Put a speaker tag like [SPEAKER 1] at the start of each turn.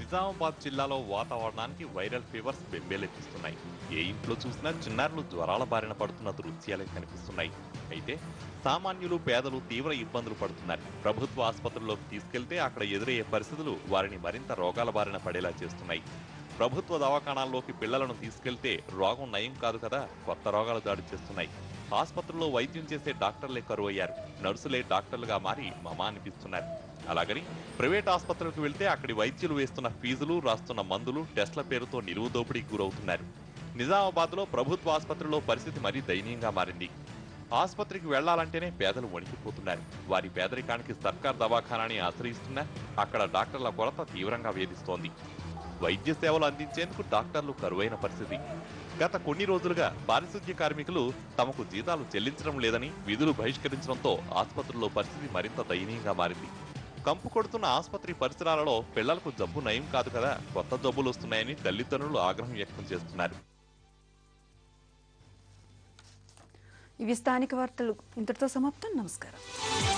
[SPEAKER 1] నిజామాబాద్ జిల్లాలో వాతావరణానికి viral fevers బెంబేలెత్తిస్తున్నాయి ఏ ఇంట్లో చూసినా చిన్నారులు జ్వరాల బారిన పడుతున్న దృశ్యాలే కనిపిస్తున్నాయి అయితే సామాన్యులు పేదలు తీవ్ర ఇబ్బందులు పడుతున్నారు ప్రభుత్వ ఆసుపత్రుల్లోకి తీసుకెళ్తే అక్కడ ఎదురయ్యే పరిస్థితులు వారిని మరింత రోగాల బారిన పడేలా చేస్తున్నాయి ప్రభుత్వ దవాఖానాల్లోకి పిల్లలను తీసుకెళ్తే రోగం నయం కాదు కదా కొత్త రోగాలు దాడి చేస్తున్నాయి ఆసుపత్రుల్లో వైద్యం చేసే డాక్టర్లే కరువయ్యారు నర్సులే డాక్టర్లుగా మారి మమా అనిపిస్తున్నారు అలాగని ప్రైవేట్ ఆసుపత్రులకు వెళ్తే అక్కడి వైద్యులు వేస్తున్న ఫీజులు రాస్తున్న మందులు టెస్ట్ల పేరుతో నిలువు దోపిడీకి గురవుతున్నారు నిజామాబాద్ లో ప్రభుత్వ ఆసుపత్రిలో పరిస్థితి మరీ దయనీయంగా మారింది ఆసుపత్రికి వెళ్లాలంటేనే పేదలు వణికిపోతున్నారు వారి పేదరికానికి సర్కార్ దవాఖానాని ఆశ్రయిస్తున్నా అక్కడ డాక్టర్ల కొరత తీవ్రంగా వేధిస్తోంది వైద్య సేవలు అందించేందుకు డాక్టర్లు కరువైన పరిస్థితి గత కొన్ని రోజులుగా పారిశుద్ధ్య కార్మికులు తమకు జీతాలు చెల్లించడం లేదని విధులు బహిష్కరించడంతో ఆసుపత్రుల్లో పరిస్థితి మరింత దయనీయంగా మారింది కంపు కొడుతున్న ఆసుపత్రి పరిసరాలలో పిల్లలకు జబ్బు నయం కాదు కదా కొత్త జబ్బులు వస్తున్నాయని తల్లిదండ్రులు ఆగ్రహం వ్యక్తం చేస్తున్నారు
[SPEAKER 2] ఇవి స్థానిక వార్తలు ఇంతటితో సమాప్తం నమస్కారం